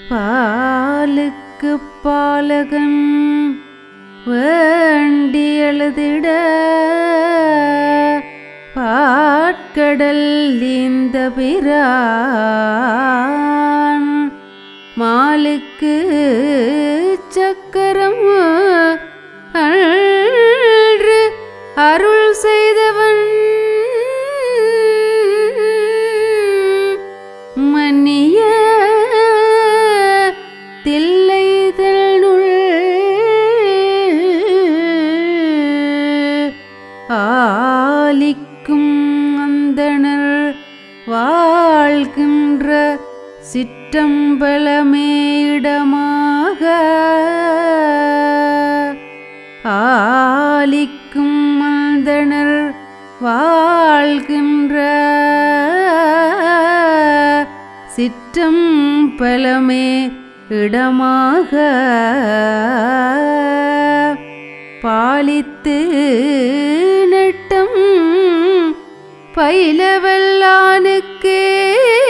பாலுக்கு பாலகன் வேண்டி எழுதிட பாட்கடல் இந்த பிரான் மாலுக்கு சக்கரம் அன்று அருள் செய்தவன் மன்னிய தில்லைதனுள் ஆலிக்கும் அந்தணர் வாழ்கின்ற சிற்றம்பலமேடமாக ஆலிக்கும் அந்தணர் வாழ்கின்ற சிற்றம் பலமே இடமாக பாலித்து நட்டம் பயிலவல்லானுக்கே